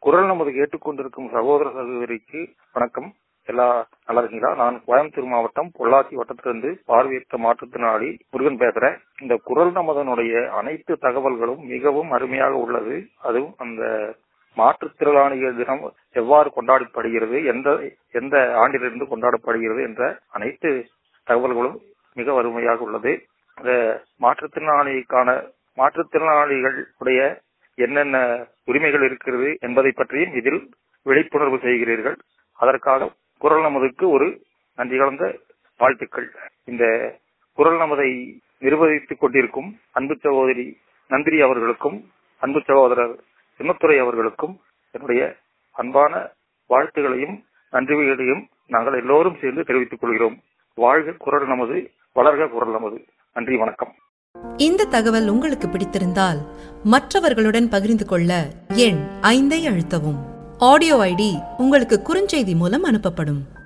குரல் நமது கேட்டுக்கொண்டிருக்கும் சகோதர சகோதரிக்கு வணக்கம் எல்லா நல்லா இருக்கீங்களா நான் கோயம்புத்தூர் மாவட்டம் பொள்ளாச்சி வட்டத்திலிருந்து பார்வையற்ற மாற்றுத்திறனாளி முருகன் பேசுறேன் இந்த குரல் நமதனுடைய அனைத்து தகவல்களும் மிகவும் அருமையாக உள்ளது அதுவும் அந்த மாற்றுத்திறனாளிகள் தினம் எவ்வாறு கொண்டாடப்படுகிறது எந்த எந்த ஆண்டிலிருந்து கொண்டாடப்படுகிறது என்ற அனைத்து தகவல்களும் மிக அருமையாக உள்ளது இந்த மாற்றுத்திறனாளிக்கான மாற்றுத்திறனாளிகள் உடைய என்னென்ன உரிமைகள் இருக்கிறது என்பதை பற்றியும் இதில் விழிப்புணர்வு செய்கிறீர்கள் அதற்காக குரல் நமதுக்கு ஒரு நன்றி கலந்த வாழ்த்துக்கள் இந்த குரல் நமதை நிர்வகித்துக் கொண்டிருக்கும் அன்பு சகோதரி நந்திரி அவர்களுக்கும் அன்பு சகோதரர் சின்னத்துறை அவர்களுக்கும் என்னுடைய அன்பான வாழ்த்துகளையும் நன்றிகளையும் நாங்கள் எல்லோரும் சேர்ந்து தெரிவித்துக் கொள்கிறோம் வாழ்க குரல் நமது வளர்க குரல் நமது நன்றி வணக்கம் இந்த தகவல் உங்களுக்கு பிடித்திருந்தால் மற்றவர்களுடன் பகிர்ந்து கொள்ள எண் ஐந்தை அழுத்தவும் ஆடியோ ஐடி உங்களுக்கு குறுஞ்செய்தி மூலம் அனுப்பப்படும்